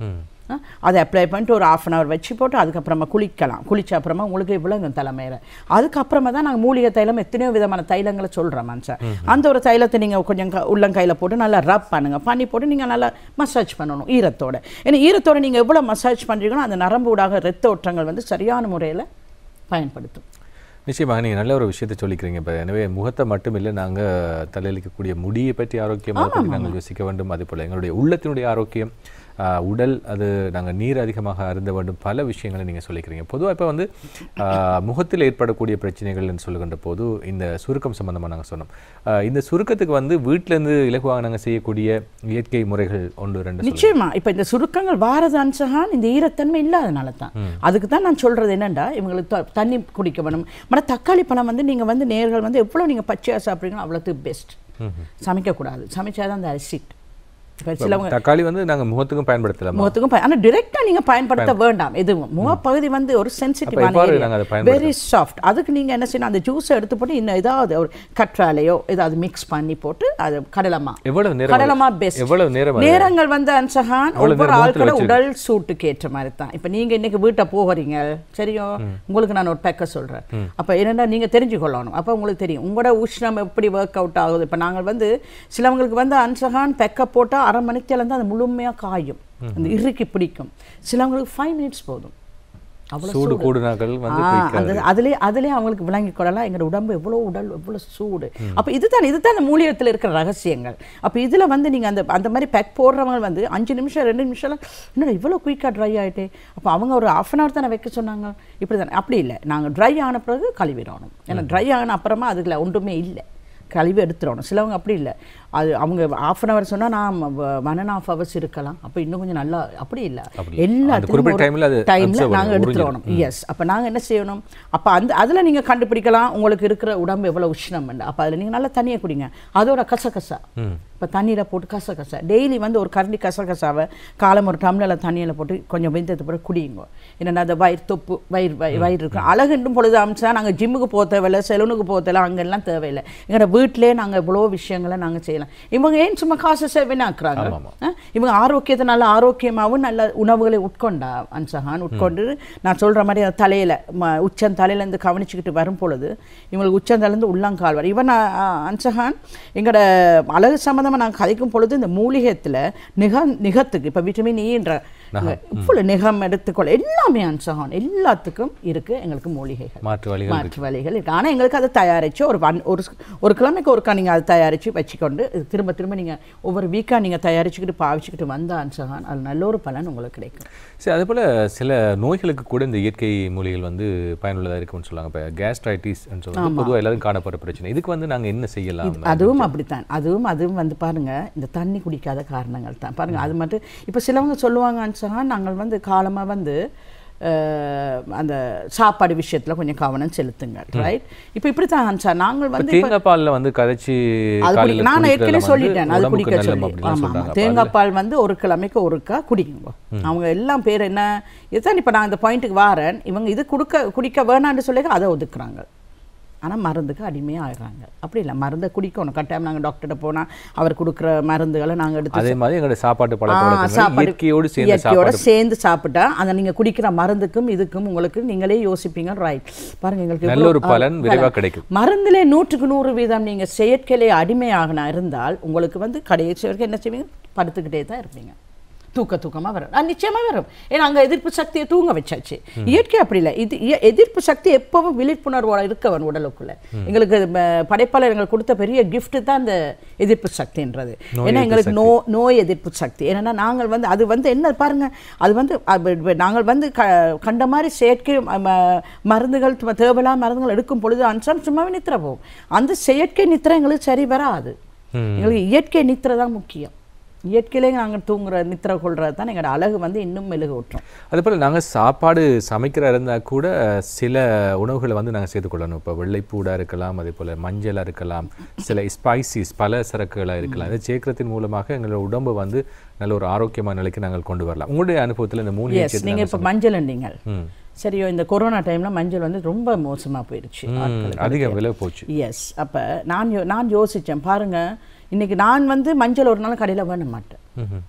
அஹ், அதை அப்ளை பண்ணிட்டு ஒரு ஆஃப் அன் ஹவர் வச்சு போட்டு அதுக்கப்புறமா குளிக்கலாம் குளிச்ச அப்புறமா உங்களுக்கு விளங்கும் தலைமையில அதுக்கப்புறமா தான் நாங்கள் மூலிகை தைலம் எத்தனையோ விதமான தைலங்களை சொல்கிறோம் மனுஷன் அந்த ஒரு தைலத்தை நீங்கள் கொஞ்சம் க- உள்ளங்கையில் போட்டு நல்லா ரப் பண்ணுங்க பண்ணி போட்டு நீங்கள் நல்லா மசாஜ் பண்ணணும் ஈரத்தோட ஏன்னா ஈரத்தோட நீங்கள் எவ்வளோ மசாஜ் பண்ணுறீங்களோ அந்த நரம்பு ஊடாக ரத்த ஓட்டங்கள் வந்து சரியான முறையில் பயன்படுத்தும் நிச்சயமாக நீங்கள் நல்ல ஒரு விஷயத்தை சொல்லிக்கிறீங்க இப்போ எனவே முகத்தை மட்டும் இல்லை நாங்கள் தலையளிக்கக்கூடிய முடியை பற்றி ஆரோக்கியமாக பற்றி நாங்கள் யோசிக்க வேண்டும் அதே போல் எங்களுடைய உள்ளத்தினுடைய ஆரோக்கியம் ஆஹ், உடல் அது நாங்கள் நீர் அதிகமாக அருந்த வேண்டும் பல விஷயங்களை நீங்கள் சொல்லிக்கிறீங்க பொதுவாக இப்போ வந்து ஆஹ், முகத்தில் ஏற்படக்கூடிய பிரச்சனைகள்னு சொல்லுகின்ற போது இந்த சுருக்கம் சம்பந்தமாக நாங்கள் சொன்னோம் ஆஹ், இந்த சுருக்கத்துக்கு வந்து வீட்டிலேருந்து இலகுவாக நாங்கள் செய்யக்கூடிய இயற்கை முறைகள் ஒன்று ரெண்டு சொல்லுங்க. நிச்சயமா இப்போ இந்த சுருக்கங்கள் வாரது அன்சகான் இந்த ஈரத்தன்மை இல்லாதனால தான் அதுக்கு தான் நான் சொல்றது என்னண்டா இவங்களுக்கு த- தண்ணி குடிக்க வேணும் மற்ற தக்காளி பழம் வந்து நீங்க வந்து நேர்கள் வந்து எவ்வளோ நீங்க பச்சையாக சாப்பிட்றீங்களோ அவ்வளோத்துக்கு பெஸ்ட் சமைக்கக்கூடாது சமைச்சாதான் அந்த அரிசிட் இப்போ சிலவங்க தக்காளி வந்து நாங்கள் முகத்துக்கும் பயன்படுத்தலாமா முகத்துக்கும் பய- ஆனா டிரெக்டா நீங்க பயன்படுத்த வேண்டாம் எதுவும் முகப்பகுதி வந்து ஒரு அப்ப சென்சிட்டிவான எவ்வாறு நாங்க அதை பயன்படுத்தணும்? வெரி சாஃப்ட் அதுக்கு நீங்க என்ன செய்யணும் அந்த ஜூஸை எடுத்து போட்டு இன்னும் ஏதாவது ஒரு கற்றாழையோ ஏதாவது மிக்ஸ் பண்ணி போட்டு அது கடலமா எவ்வளவு நேரம் கடலமா பெஸ்ட் எவ்வளவு நேரம் அது? நேரங்கள் வந்து அன்சஹான் அவ்வளவு ஒவ்வொரு நேரம் ஆட்களோட முகத்துல உடல் சூட்டுக்கு ஏற்ற மாதிரி தான் இப்போ நீங்க இன்னைக்கு வீட்டை போகிறீங்க சரியோ உங்களுக்கு நான் ஒரு பேக்க சொல்றேன் அப்ப என்னடா நீங்க தெரிஞ்சுக்கொள்ளணும் அப்ப உங்களுக்கு தெரியும் உங்களோட உஷ்ணம் எப்படி ஒர்க் அவுட் ஆகுது இப்ப நாங்கள் வந்து சிலவங்களுக்கு வந்து அன்சஹான் பெக்க போட்டா அரை மணித்தில இருந்து அது முழுமையா காயும் அந்த இறுக்கி பிடிக்கும் சிலவங்களுக்கு ஃபைவ் மினிட்ஸ் போதும் அவ்வளவு சூடு கூடுனாக்கள் வந்து ஆ, quick ஆ அந்த அதுலயே அதுலயே அவங்களுக்கு விளங்கி கொள்ளலாம் எங்களோட உடம்பு எவ்வளோ உடல் எவ்வளோ சூடு அப்ப இதுதான் இதுதான் அந்த மூலியத்தில் இருக்கிற ரகசியங்கள் அப்ப இதுல வந்து நீங்க அந்த அந்த மாதிரி பேக் போடுறவங்க வந்து அஞ்சு நிமிஷம் ரெண்டு நிமிஷம் என்னடா இவ்வளோ குயிக்காக ட்ரை ஆயிட்டே அப்ப அவங்க ஒரு half அன் ஹவர் தானே வைக்க சொன்னாங்க இப்படி தானே அப்படி இல்லை நாங்க ட்ரை ஆன பிறகு கழுவிடணும் ஏன்னா ட்ரை ஆன அப்புறமா அதுல ஒன்றுமே இல்லை கழுவி எடுத்துடணும் சிலவங்க அப்படி இல்லை அது அவங்க ஆஃப் அன் ஹவர் சொன்னால் நான் ஒன் அண்ட் ஆஃப் ஹவர்ஸ் இருக்கலாம் அப்போ இன்னும் கொஞ்சம் நல்லா அப்படி இல்லை அப்படி. அந்த எல்லாத்துக்கும் குறிப்பிட்ட timeல அது டைமில் absorb நாங்கள் ஆகும், எடுத்துடணும் எஸ் அப்போ நாங்கள் என்ன செய்யணும் அப்போ அந்த அதில் நீங்கள் கண்டுபிடிக்கலாம் உங்களுக்கு இருக்கிற உடம்பு எவ்வளோ உஷ்ணம் அப்போ அதில் நீங்கள் நல்லா தண்ணியை குடிங்க அதோட கசகசா இப்போ தண்ணியில் போட்டு கசகசா டெய்லி வந்து ஒரு கரண்டி கசகசாவை காலம் ஒரு டம்ளரில் தண்ணியில் போட்டு கொஞ்சம் வெந்தது பிறகு குடியுங்க என்னென்னா அந்த வயிறு தொப்பு வயிறு வயிறு வயிறு இருக்கும் அழகுன்றும் பொழுது அமிச்சா நாங்கள் ஜிம்முக்கு போக தேவையில்லை செலூனுக்கு போக தேவையில்லை அங்கெல்லாம் தேவையில்லை எங்களோட வீட்டிலே நாங்கள் இவ்வளோ விஷயங்களை நாங்கள் செய்யலாம் இவங்க ஏன் சும்மா காசு சேவைனாக்குறாங்க ஆமாம். ஆ? இவங்க ஆரோக்கியத்தை நல்ல ஆரோக்கியமாகவும் நல்ல உணவுகளை உட்கொண்டா அன்சஹான் உட்கொண்டு நான் சொல்ற மாதிரி அந்த தலையில ம உச்சம் தலையிலேருந்து கவனிச்சுக்கிட்டு வரும் பொழுது இவங்களுக்கு உச்சந்தலேருந்து உள்ளங்கால் வரை இவன் அ- அ- அன்சஹான் எங்களோட அழகு சம்மந்தமாக நாங்கள் கதைக்கும் பொழுது இந்த மூலிகைத்துல நிக நிகத்துக்கு இப்போ விட்டமின் ஈன்ற இவ்வளோ நிகம் எடுத்துக்கொள்ள எல்லாமே அன்சஹான் எல்லாத்துக்கும் இருக்கு எங்களுக்கு மூலிகைகள் மாற்று வழிகள் இருக்கு. மாற்று வழிகள் இருக்கு ஆனால் எங்களுக்கு அதை தயாரித்து ஒரு ஒன் ஒரு ஒரு கிழமைக்கு ஒருக்கா நீங்கள் அதை தயாரித்து வச்சுக்கொண்டு இது திரும்ப திரும்ப நீங்கள் ஒவ்வொரு வீக்காக நீங்கள் தயாரிச்சுக்கிட்டு பாவிச்சுக்கிட்டு வந்த அன்சகான் அது நல்ல ஒரு பலன் உங்களுக்கு கிடைக்கும் சரி அதே போல சில நோய்களுக்கு கூட இந்த இயற்கை மூலிகைகள் வந்து பயனுள்ளதா இருக்கும்னு சொல்லுவாங்க இப்போ கேஸ்ட்ரைட்டிஸ் சொல்லுவாங்க பொதுவாக எல்லாரும் காணப்படுற பிரச்சனை இதுக்கு வந்து நாங்க என்ன செய்யலாம் அதுவும் அப்படித்தான் அதுவும் அதுவும் வந்து பாருங்க இந்த தண்ணி குடிக்காத காரணங்கள் தான் பாருங்க அது மட்டும் இப்போ சிலவங்க சொல்லுவாங்க அன்சகான் நாங்கள் வந்து காலமா வந்து அஹ், அந்த சாப்பாடு விஷயத்துல கொஞ்சம் கவனம் செலுத்துங்க ரைட் இப்போ இப்படி தான் அன்சா நாங்கள் இப்போ வந்து தேங்காய் பால்ல வந்து கதைச்சி அது குடி காலையில நான் குடிக்கிறதுல ஏற்கனவே வந்து சொல்லிட்டேன் அது உடம்புக்கு குடிக்க நல்லம் சொல்லி அப்படிலாம் ஆமா ஆமா சொல்றாங்க. தேங்காய் பால் வந்து ஒரு கிழமைக்கு ஒருக்கா குடிக்குங்க அவங்க எல்லாம் பேர் என்ன இதுதான் இப்போ நான் இந்த பாயிண்ட்டுக்கு வாரேன் இவங்க இது கொடுக்க குடிக்க வேணான்னு சொல்லி அதை ஒதுக்குறாங்க ஆனா மருந்துக்கு அடிமையாக ஆயிடுறாங்க அப்படி இல்லை மருந்தை குடிக்கணும் கட்டாயம் நாங்க டாக்டர்கிட்ட போனா அவர் கொடுக்குற மருந்துகளை நாங்க எடுத்து அதே மாதிரி எங்களோட சாப்பாட்டு ஆ, பழக்க வழக்கங்கள் சாப்பாடு இயற்கையோடு சேர்ந்த இயற்கையோட சாப்பாடு சேர்ந்து சாப்பிட்டா அதை நீங்க குடிக்கிற மருந்துக்கும் இதுக்கும் உங்களுக்கு நீங்களே யோசிப்பீங்க ரைட் பாருங்க எங்களுக்கு நல்ல எவ்வளவு- ஒரு பலன் ஆ, விரைவா பலன். கிடைக்கும். மருந்திலே நூற்றுக்கு நூறு வீதம் நீங்க செயற்கையிலே அடிமையாகனா இருந்தால் உங்களுக்கு வந்து கடைசி வரைக்கும் என்ன செய்வீங்க படுத்துக்கிட்டே தான் இருப்பீங்க தூக்க தூக்கமா வரும் ஆ, நிச்சயமா வரும் ஏன்னா அங்க எதிர்ப்பு சக்தியை தூங்க வச்சாச்சு இயற்கை அப்படி இல்லை இது இய- எதிர்ப்பு சக்தி எப்பவும் விழிப்புணர்வோட இருக்கவன் உடலுக்குள்ள எங்களுக்கு ம, படைப்பாளர் எங்களுக்கு கொடுத்த பெரிய gift தான் அந்த எதிர்ப்பு சக்தின்றது ஏன்னா எங்களுக்கு நோ நோய் எதிர்ப்பு சக்தி ஏன்னா நாங்கள் வந்து அது வந்து என்ன பாருங்க அது வந்து அது வ- நாங்கள் வந்து க கண்ட மாதிரி செயற்கை ம- ம- மருந்துகள் தும- தேவையில்லாத மருந்துகள் எடுக்கும் பொழுது அன்சாம் சும்மாவே நித்திர போகும் அந்த செயற்கை நித்திரை எங்களுக்கு சரி வராது எங்களுக்கு இயற்கை நித்திரை தான் முக்கியம் இயற்கையிலே நாங்கள் தூங்குற நித்திரை கொள்றது தான் எங்களோட அழகு வந்து இன்னும் மெழுகு ஊற்றும் அதே போல் நாங்கள் சாப்பாடு சமைக்கிற இருந்தால் கூட சில உணவுகளை வந்து நாங்கள் சேர்த்துக்கொள்ளணும் இப்போ வெள்ளைப்பூடாக இருக்கலாம் அதே போல் மஞ்சளாக இருக்கலாம் சில ஸ்பைசிஸ் பல சரக்குகளாக இருக்கலாம் இதை சேர்க்கறதின் மூலமாக எங்களோட உடம்பு வந்து நல்ல ஒரு ஆரோக்கியமான நிலைக்கு நாங்கள் கொண்டு வரலாம் உங்களுடைய அனுபவத்தில் இந்த மூலிகை எஸ் சேர்த்து நீங்கள் இப்போ மஞ்சள் நீங்கள் ம். சரியோ இந்த கொரோனா டைம்ல மஞ்சள் வந்து ரொம்ப மோசமா போயிடுச்சு ம், ஆட்களுக்கு. அதிக விலை போச்சு எஸ் அப்ப நான் யோ- நான் யோசிச்சேன் பாருங்க இன்னைக்கு நான் வந்து மஞ்சள் ஒரு நாள் கடையில வேண மாட்டேன் ம்ஹும்.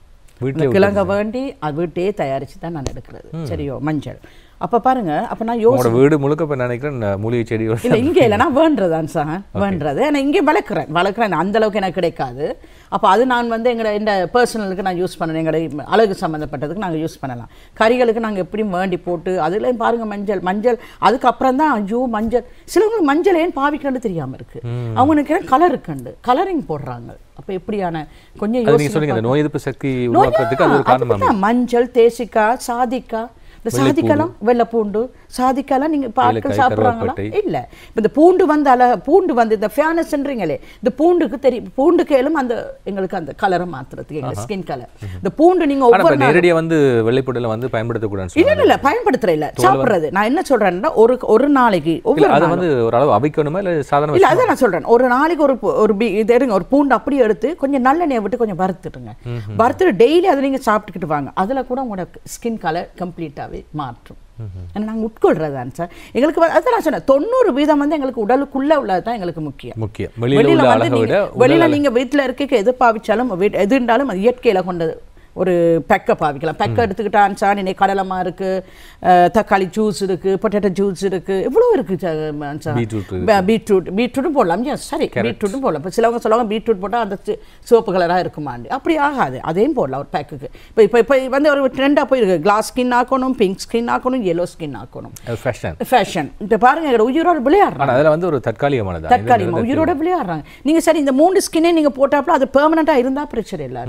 வீட்டிலே கிழங்க வேண்டி அது வீட்டையே தயாரிச்சு தான் நான் எடுக்கிறது சரியோ மஞ்சள் அப்ப பாருங்க அப்ப நான் யோ உங்களோட வீடு முழுக்க இப்போ நினைக்கிறேன் இந்த மூலிகை செடியோட இல்ல இங்கே இல்லை நான் வேண்டதான் சார் வேண்டது ஆனால் இங்கே வளர்க்குறேன் வளர்க்குறேன் அந்த அளவுக்கு எனக்கு கிடைக்காது அப்போ அது நான் வந்து எங்களோட இந்த பர்சனலுக்கு நான் யூஸ் பண்ணணும் எங்களோட அழகு சம்மந்தப்பட்டதுக்கு நாங்கள் யூஸ் பண்ணலாம் கறிகளுக்கு நாங்கள் எப்படியும் வேண்டி போட்டு அதுலேயும் பாருங்க மஞ்சள் மஞ்சள் அதுக்கப்புறம் தான் ஐயோ மஞ்சள் சிலவங்களுக்கு மஞ்சள் ஏன் பாவிக்கணும்னு தெரியாம இருக்கு அவங்களுக்கு கலர் கண்டு கலரிங் போடுறாங்க அப்போ எப்படியான கொஞ்சம் அது நீங்க யோசிச்சு சொன்னீங்க இந்த நோய் எதிர்ப்பு சக்தி உருவாக்குறதுக்கு அது ஒரு காரணமா அதுதான் மஞ்சள் தேசிக்காய் சாதிக்காய் இந்த சாதிக்காலாம் வெள்ளைப்பூண்டு சாதிக்காலாம் நீங்க இப்போ ஆட்கள் ஏலக்காய், சாப்பிட்றாங்களா கருவேப்பிலை. இல்ல இப்ப இந்த பூண்டு வந்து அல பூண்டு வந்து இந்த ஃபேனஸ்ன்றீங்களே இந்த பூண்டுக்கு தெரியும் பூண்டு கேளும் அந்த எங்களுக்கு அந்த கலரை மாத்துறதுக்கு எங்க ஸ்கின் கலர் இந்த பூண்டு நீங்க ஆனா ஒவ்வொரு இப்போ நேரடியா வந்து வெள்ளைப்பொடியில் வந்து பயன்படுத்தக்கூடாதுன்னு இல்ல சொல்லுவாங்க இல்ல பயன்படுத்துற இல்ல சாப்பிடுறது நான் என்ன சொல்றேன்னா ஒரு ஒரு நாளைக்கு இல்ல ஒவ்வொரு அதை நாளும். வந்து ஒரு அளவு அவிக்கணுமா இல்ல சாதாரண இல்ல அதான் நான் சொல்றேன் ஒரு நாளைக்கு ஒரு பு- ஒரு பி- இது எடுங்க ஒரு பூண்டு அப்படியே எடுத்து கொஞ்சம் நல்லெண்ணெயை விட்டு கொஞ்சம் வறுத்துடுங்க வறுத்துட்டு டெய்லி அதை நீங்க சாப்பிட்டுக்கிட்டு வாங்க அதுல கூட உங்களோட ஸ்கின் கலர் கம்ப்ளீட்டாவே மாற்றும் ஏன்னா நாங்க உட்கொள்றதான் சார் எங்களுக்கு வ- அதான் நான் சொன்னேன் தொண்ணூறு வீதம் வந்து எங்களுக்கு உடலுக்குள்ள உள்ளது தான் எங்களுக்கு முக்கியம் முக்கியம் வெளியில வெளியில உள்ள வந்து அழகை விட நீங்க வெளியில நீங்க வீட்டுல இருக்க எது பாவிச்சாலும் வீட்- எது இருந்தாலும் அது இயற்கையில கொண்டது ஒரு பெக்கை பாவிக்கலாம் பெக்கை எடுத்துக்கிட்டான் சார் இன்னைக்கு கடலமா இருக்கு அஹ், தக்காளி ஜூஸ் இருக்கு பொட்டேட்டோ ஜூஸ் இருக்கு இவ்வளோ இருக்கு சார், சார். பீட்ரூட் ப- பீட்ரூட் பீட்ரூட்டும் போடலாம் yes, சரி பீட்ரூட்டும் போடலாம் இப்போ சிலவங்க சொல்லுவாங்க பீட்ரூட் போட்டால் அந்த சி- சிவப்பு கலராக இருக்குமாண்டு அப்படி ஆகாது அதையும் போடலாம் ஒரு பேக்குக்கு இப்போ இப்போ இப்போ வந்து ஒரு ட்ரெண்டாக போயிருக்கு கிளாஸ் ஸ்கின் ஆக்கணும் பிங்க் ஸ்கின் ஆக்கணும் yellow ஸ்கின் ஆக்கணும் ஃபேஷன் ஃபேஷன் இப்போ பாருங்க எங்களோட உயிரோட விளையாடுறாங்க ஆனா அதுல வந்து ஒரு தற்காலிகமானது தற்காலிகமா உயிரோட விளையாடுறாங்க நீங்க சரி இந்த மூணு ஸ்கின்னே நீங்க போட்டாப்புல அது பெர்மனண்டா இருந்தா பிரச்சனை இல்லை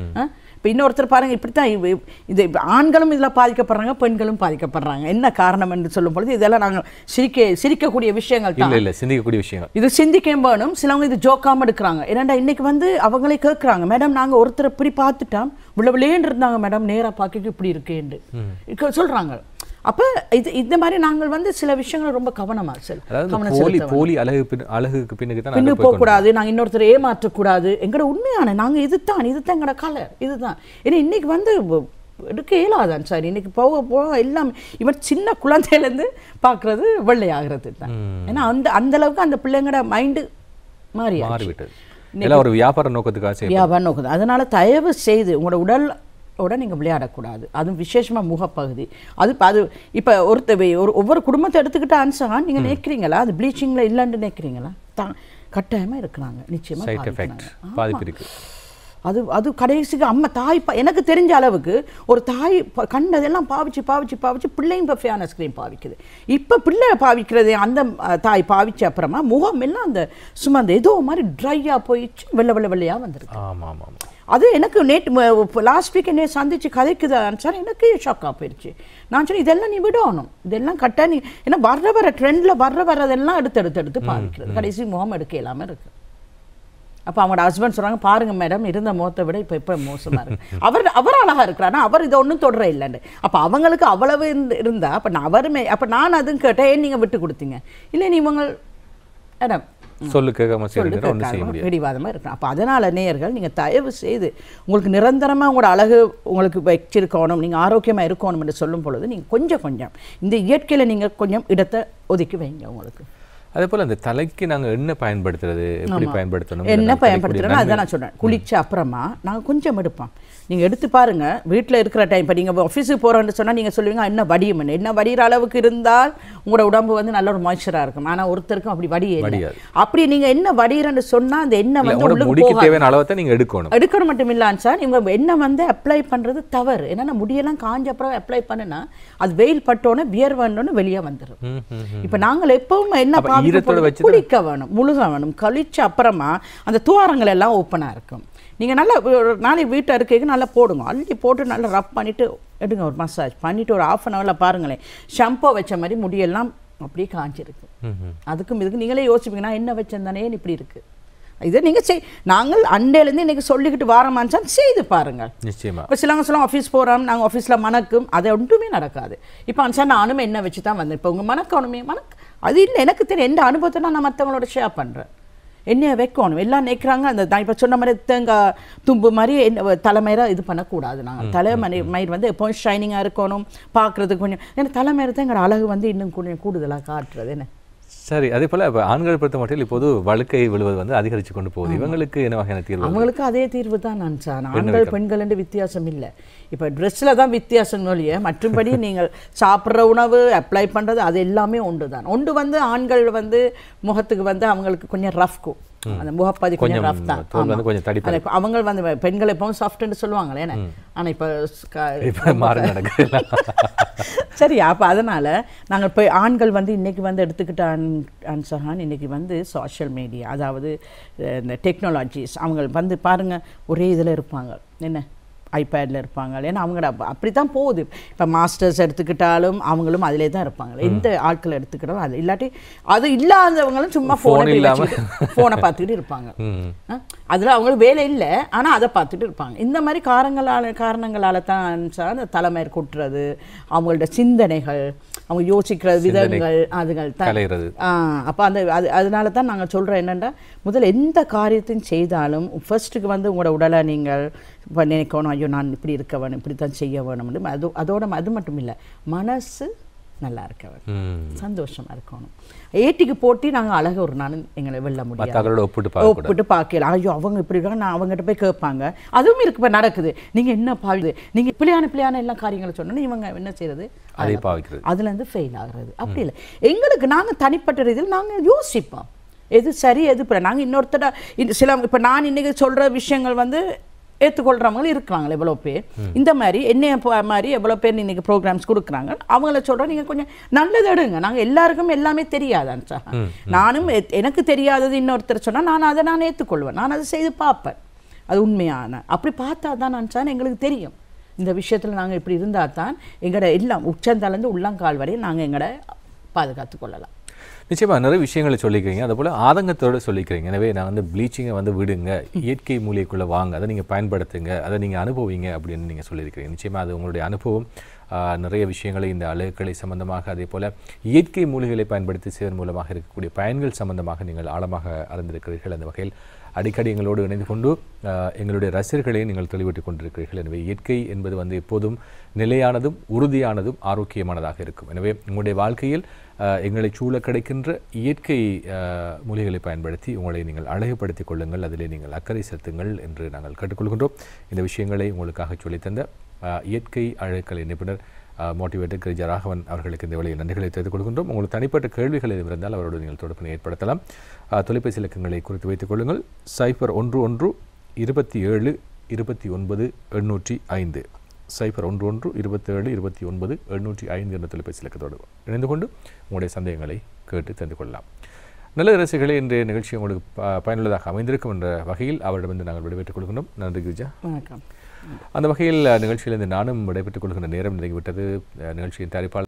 இப்போ இன்னொருத்தர் பாருங்க இப்படித்தான் இவ- இவ- இது இப்ப ஆண்களும் இதுல பாதிக்கப்படுறாங்க பெண்களும் பாதிக்கப்படுறாங்க என்ன காரணம் என்று சொல்லும் பொழுது இதெல்லாம் நாங்க சிரிக்க சிரிக்கக்கூடிய விஷயங்கள் தான் இல்ல இல்ல சிந்திக்கக்கூடிய விஷயங்கள் இது சிந்திக்க வேணும் சிலவங்க இது ஜோக்காம எடுக்கிறாங்க ஏன்னாண்டா இன்னைக்கு வந்து அவங்களே கேட்குறாங்க மேடம் நாங்க ஒருத்தர் இப்படி பார்த்துட்டோம் இவ்வளவு விளையாண்டு இருந்தாங்க மேடம் நேரா பார்க்க இப்படி இருக்கேன்னு இக்க- சொல்றாங்க அப்ப இது இந்த மாதிரி நாங்கள் வந்து சில விஷயங்களை ரொம்ப கவனமா செல் அதாவது கவனம் இந்த போலி செலுத்த போலி அழகு பின் அழகுக்கு பின்னுக்கு தான் பின்னு நாங்க போய் கொண்டு- போகக்கூடாது நாங்க இன்னொருத்தரை ஏமாற்றக்கூடாது எங்களோட உண்மையான நாங்க இதுதான் இதுதான் எங்களோட கலர் இதுதான் ஏன்னா இன்னைக்கு வந்து வ- எடுக்க இயலாதான் சார் இன்னைக்கு போக போக எல்லாம் இவன் சின்ன குழந்தையிலேருந்து பார்க்கறது வெள்ளையாகிறது தான் ஏன்னா அந்த அந்த அளவுக்கு அந்த பிள்ளைங்களோட மைண்டு மாறி மாறிவிட்டது எல்லாம் ஒரு வியாபார நோக்கத்துக்காக செய்ய வியாபாரம் நோக்குது அதனால தயவு செய்து உங்களோட உடல் ஓட நீங்கள் விளையாடக்கூடாது அதுவும் விசேஷமாக முகப்பகுதி அது இப்ப அது இப்போ ஒருத்த ஒரு ஒவ்வொரு குடும்பத்தை எடுத்துக்கிட்ட அன்சகா நீங்கள் நினைக்கிறீங்களா அது ப்ளீச்சிங்கில் இல்லைன்னு நினைக்கிறீங்களா தான் கட்டாயமாக இருக்கிறாங்க நிச்சயமாக சைட் எஃபெக்ட் பாதிப்பு இருக்கு அது அது கடைசிக்கு அம்மா தாய் பா- எனக்கு தெரிஞ்ச அளவுக்கு ஒரு தாய் ப- கண்டதெல்லாம் பாவிச்சு பாவிச்சு பாவிச்சு பிள்ளையும் இப்போ ஃபேனஸ் க்ரீம் பாவிக்குது இப்போ பிள்ளை பாவிக்கிறது அந்த அஹ், தாய் பாவிச்ச அப்புறமா முகம் எல்லாம் அந்த சும்மா அந்த ஏதோ மாதிரி ட்ரையாக போயிடுச்சு வெள்ளை வெள்ளை வெள்ளையாக வந்துருக்கு ஆமா ஆமா ஆமா அது எனக்கு நேற்று லாஸ்ட் வீக் என்ன சந்திச்சு கதைக்குதான் சார் எனக்கு ஷாக்காக போயிடுச்சு நான் சொன்னேன் இதெல்லாம் நீ விடணும் இதெல்லாம் கட்ட நீ ஏன்னா வர்ற வர ட்ரெண்டில் வர்ற வரதெல்லாம் எடுத்து எடுத்து எடுத்து பாவிக்கிறது கடைசி முகம் எடுக்க இல்லாமல் இருக்கு அப்போ அவங்களோட ஹஸ்பண்ட் சொல்றாங்க பாருங்க மேடம் இருந்த முகத்தை விட இப்போ இப்போ மோசமா இருக்கு அவர் அவர் அழகா இருக்கிறாரு அவர் இதை ஒன்றும் தொடர இல்லைன்னு அப்போ அவங்களுக்கு அவ்வளவு இருந்து- இருந்தா அப்போ நான் அவருமே அப்போ நான் அதுவும் கேட்டேன் ஏன் நீங்கள் விட்டு கொடுத்தீங்க இல்லை நீ இவங்க மேடம் சொல்லு கேட்காம சொல்லு செய்யறது ஒன்றும் செய்ய கேட்காம முடியாது பிடிவாதமாக இருக்கணும் அப்போ அதனால் நேயர்கள் நீங்கள் தயவு செய்து உங்களுக்கு நிரந்தரமாக உங்களோட அழகு உங்களுக்கு வச்சிருக்கணும் நீங்கள் ஆரோக்கியமாக இருக்கணும் என்று சொல்லும் பொழுது நீங்கள் கொஞ்சம் கொஞ்சம் இந்த இயற்கையில் நீங்கள் கொஞ்சம் இடத்தை ஒதுக்கி வைங்க உங்களுக்கு அதே போல இந்த தலைக்கு நாங்க எண்ணெய் பயன்படுத்துறது எப்படி பயன்படுத்தணும் என்ன இதெல்லாம் பயன்படுத்துறோன்னா கிடைக்கக்கூடிய அதான் நான் சொல்றேன் குளிச்ச அப்புறமா நாங்கள் கொஞ்சம் எடுப்போம் நீங்க எடுத்து பாருங்க வீட்டில் இருக்கிற டைம் இப்போ நீங்கள் ஆஃபீஸுக்கு போகிறோன்னு சொன்னா நீங்க சொல்லுவீங்க என்ன வடியும்னு என்ன வடிகிற அளவுக்கு இருந்தால் உங்களோட உடம்பு வந்து நல்ல ஒரு மாய்ச்சராக இருக்கும் ஆனா ஒருத்தருக்கும் அப்படி வடியே இல்லை வடியாது. அப்படி நீங்க என்ன வடிகிறன்னு சொன்னா அந்த எண்ணெய் இல்ல, வந்து உங்களோட உள்ளுக்கு முடிக்கு போகாது. தேவையான அளவை தான் நீங்க எடுக்கணும் எடுக்கணும் மட்டும் இல்லான்னு சார் இவங்க எண்ணெய் வந்து அப்ளை பண்றது தவறு ஏன்னா முடியெல்லாம் காஞ்ச அப்புறம் அப்ளை பண்ணுனா அது வெயில் பட்டோன்னே வியர்வன்னு வெளியே வந்துடும் ம், ம், ம். இப்ப நாங்கள் எப்பவும் என்ன அப்ப பாவிக்க ஈரத்தோட போறது? வச்சுதான் குளிக்க வேணும் முழுக வேணும் கழிச்ச அப்புறமா அந்த துவாரங்கள் எல்லாம் ஓப்பனாக இருக்கும் நீங்க நல்லா ஒரு நாளைக்கு வீட்டை இருக்கைக்கு நல்லா போடுங்க அள்ளி போட்டு நல்லா ரப் பண்ணிட்டு எடுங்க ஒரு மசாஜ் பண்ணிட்டு ஒரு ஆஃப் அன் ஹவரில் பாருங்களேன் ஷாம்போ வச்ச மாதிரி முடியெல்லாம் அப்படியே காஞ்சிருக்கு ம், ம். அதுக்கும் இதுக்கு நீங்களே யோசிப்பீங்க நான் என்ன வச்சேன் தானே இப்படி இருக்கு இதை நீங்க செய் நாங்கள் அண்டையிலேருந்து இன்னைக்கு சொல்லிக்கிட்டு வாரமான்ச்சா செய்து பாருங்க நிச்சயமா இப்போ சிலவங்க சொல்லுவாங்க ஆஃபீஸ் போகிறோம் நாங்கள் ஆஃபீஸில் மணக்கும் அது ஒன்றுமே நடக்காது இப்போ சார் நானும் என்ன வச்சு தான் வந்தேன் இப்போ உங்கள் மணக்கணுமே மணக் அது இல்லை எனக்கு தெரியும் எந்த அனுபவத்தை நான் மற்றவங்களோட ஷேர் பண்ணுறேன் எண்ணெயை வைக்கணும் எல்லாம் நிற்கிறாங்க அந்த நான் இப்போ சொன்ன மாதிரி தேங்காய் தும்பு மாதிரி என்ன தலைமையில இது பண்ணக்கூடாது நாங்கள் தலைமறை மயிர் வந்து எப்போவும் ஷைனிங்காக இருக்கணும் பார்க்குறதுக்கு கொஞ்சம் ஏன்னா தலைமையில தான் எங்களோட அழகு வந்து இன்னும் கொஞ்சம் கூடுதலாக காட்டுறது என்ன சரி அதே போல இப்ப ஆண்களை பொறுத்த மட்டும் இப்போது வழுக்கை விழுவது வந்து அதிகரித்து கொண்டு போகுது இவங்களுக்கு என்ன வகையான தீர்வு அவங்களுக்கு அதே தீர்வு தான் நான் சார் ஆண்கள் பெண்கள் என்று வித்தியாசம் இல்லை இப்போ ட்ரெஸ்ஸில் தான் வித்தியாசம் ஒழிய மற்றும்படி நீங்கள் சாப்பிட்ற உணவு அப்ளை பண்ணுறது அது எல்லாமே ஒன்று தான் ஒன்று வந்து ஆண்கள் வந்து முகத்துக்கு வந்து அவங்களுக்கு கொஞ்சம் ரஃப்க்கும் அந்த முகப்பதி கொஞ்சம் ரஃப் தான் தோல் வந்து ஆமா. கொஞ்சம் தடிப்பு ஆனா இப்ப அவங்க வந்து பெண்கள் எப்பவும் சாஃப்ட்னு சொல்லுவாங்களே என்ன ஆனால் இப்போ இப்ப மாறி நடக்குது சரி அப்போ அதனால் நாங்கள் போய் ஆண்கள் வந்து இன்னைக்கு வந்து எடுத்துக்கிட்டான் அன்சஹான் இன்னைக்கு வந்து சோஷியல் மீடியா அதாவது அஹ், இந்த டெக்னாலஜிஸ் அவங்க வந்து பாருங்கள் ஒரே இதில் இருப்பாங்க என்ன ஐபேடில் இருப்பாங்க ஏன்னா அவங்க அப்படி தான் போகுது இப்போ மாஸ்டர்ஸ் எடுத்துக்கிட்டாலும் அவங்களும் அதிலே தான் இருப்பாங்க எந்த ஆட்கள் எடுத்துக்கிட்டாலும் அது இல்லாட்டி அது இல்லாதவங்களும் சும்மா Phone ஃபோனை இல்லாம. ஃபோனை பார்த்துக்கிட்டு இருப்பாங்க ம். அதில் அவங்களுக்கு வேலை இல்லை ஆனால் அதை பார்த்துட்டு இருப்பாங்க இந்த மாதிரி காரணங்களால காரணங்களால தான் சார் அந்த தலைமையர் கொட்டுறது அவங்களோட சிந்தனைகள் அவங்க யோசிக்கிற விதங்கள் அதுகள் தான் கலைகிறது அப்போ அந்த அது அதனால தான் நாங்கள் சொல்கிறோம் என்னென்னா முதல்ல எந்த காரியத்தையும் செய்தாலும் ஃபர்ஸ்ட்டுக்கு வந்து உங்களோட உடலை நீங்கள் இப்போ நினைக்கணும் ஐயோ நான் இப்படி இருக்க வேணும் இப்படி தான் செய்ய வேணும்னு அது அதோட அது மட்டும் இல்லை மனசு நல்லா இருக்க வேணும் ம். சந்தோஷமா இருக்கணும் ஏட்டிக்கு போட்டி நாங்கள் அழக ஒரு நாள் எங்களை வெல்ல முடியாது மற்றவர்களோட ஒப்பிட்டு பார்க்கக்கூடாது ஒப்பிட்டு பார்க்கல ஐயோ அவங்க இப்படி இருக்காங்க நான் அவங்ககிட்ட போய் கேட்பாங்க அதுவும் இருக்கு இப்போ நடக்குது நீங்க என்ன பாழுது நீங்க பிள்ளையான பிள்ளையான எல்லா காரியங்களை சொன்னோன்னா இவங்க என்ன செய்யறது அதை பாவிக்கிறது அதுல இருந்து ஃபெயில் ஆகுறது அப்படி இல்லை எங்களுக்கு நாங்க தனிப்பட்ட ரீதியில் நாங்க யோசிப்போம் எது சரி எது பிழை நாங்க இன்னொருத்தர இந்த சில இப்ப நான் இன்னைக்கு சொல்ற விஷயங்கள் வந்து ஏற்றுக்கொள்றவங்களும் இருக்கிறாங்களே எவ்வளோ பேர் இந்த மாதிரி என்னைய ப- மாதிரி எவ்வளோ பேர் இன்னைக்கு ப்ரோக்ராம்ஸ் கொடுக்குறாங்க அவங்கள சொல்கிறோம் நீங்கள் கொஞ்சம் நல்லது எடுங்க நாங்கள் எல்லாருக்கும் எல்லாமே தெரியாதான் சார் நானும் எ- எனக்கு தெரியாதது இன்னொருத்தர் சொன்னால் நான் அதை நான் ஏற்றுக்கொள்வேன் நான் அதை செய்து பார்ப்பேன் அது உண்மையான அப்படி பார்த்தா தான் நான் சார் எங்களுக்கு தெரியும் இந்த விஷயத்தில் நாங்கள் இப்படி இருந்தால் தான் எங்களோட எல்லாம் உச்சந்தலேருந்து உள்ளங்கால் வரை நாங்கள் எங்களோட பாதுகாத்து கொள்ளலாம் நிச்சயமா நிறைய விஷயங்களை சொல்லிக்கிறீங்க அதே போல ஆதங்கத்தோட சொல்லிக்கிறீங்க எனவே நான் வந்து ப்ளீச்சிங்கை வந்து விடுங்க இயற்கை மூலிகைக்குள்ள வாங்க அதை நீங்க பயன்படுத்துங்க அதை நீங்க அனுபவிங்க அப்படின்னு நீங்க சொல்லியிருக்கிறீங்க நிச்சயமா அது உங்களுடைய அனுபவம் ஆஹ், நிறைய விஷயங்களை இந்த அழுகுகளை சம்பந்தமாக அதே போல இயற்கை மூலிகைகளை பயன்படுத்தி செய்வதன் மூலமாக இருக்கக்கூடிய பயன்கள் சம்பந்தமாக நீங்கள் ஆழமாக அறிந்திருக்கிறீர்கள் அந்த வகையில் அடிக்கடி எங்களோடு இணைந்து கொண்டு ஆஹ், எங்களுடைய ரசிகர்களை நீங்கள் தெளிவிட்டுக் கொண்டிருக்கிறீர்கள் எனவே இயற்கை என்பது வந்து எப்போதும் நிலையானதும் உறுதியானதும் ஆரோக்கியமானதாக இருக்கும் எனவே உங்களுடைய வாழ்க்கையில் ஆஹ், எங்களை சூழ கிடைக்கின்ற இயற்கை ஆஹ், மூலிகைகளை பயன்படுத்தி உங்களை நீங்கள் அழகுபடுத்திக் கொள்ளுங்கள் அதிலே நீங்கள் அக்கறை செலுத்துங்கள் என்று நாங்கள் கேட்டுக்கொள்கின்றோம் இந்த விஷயங்களை உங்களுக்காக சொல்லித்தந்த ஆஹ், இயற்கை அழகுக்கலை நிபுணர் மோட்டிவேட்டர் கிரிஜா ராகவன் அவர்களுக்கு இந்த வேளையில் நன்றிகளை தெரிவித்துக் கொள்கின்றோம் உங்களுக்கு தனிப்பட்ட கேள்விகள் எதுவும் இருந்தால் அவரோடு நீங்கள் தொடர்பினை ஏற்படுத்தலாம் ஆஹ், தொலைபேசி இலக்கங்களை குறித்து வைத்துக் கொள்ளுங்கள் சைபர் ஒன்று ஒன்று இருபத்தி ஏழு இருபத்தி ஒன்பது எண்ணூற்றி ஐந்து சைபர் ஒன்று ஒன்று இருபத்தேழு இருபத்தி ஒன்பது எண்ணூற்றி ஐந்து என்ற தொலைபேசி இலக்கத்தோடு இணைந்து கொண்டு உங்களுடைய சந்தேகங்களை கேட்டு தெரிந்து கொள்ளலாம் நல்ல ரசிகளே இன்றைய நிகழ்ச்சி உங்களுக்கு ப- பயனுள்ளதாக அமைந்திருக்கும் என்ற வகையில் அவரிடமிருந்து நாங்கள் விடைபெற்றுக் கொள்கின்றோம் நன்றி கிரிஜா வணக்கம் அந்த வகையில் நிகழ்ச்சியிலிருந்து நானும் விடைபெற்றுக் கொள்கின்ற நேரம் நெருங்கிவிட்டது அஹ், நிகழ்ச்சியின் தயாரிப்பாளர்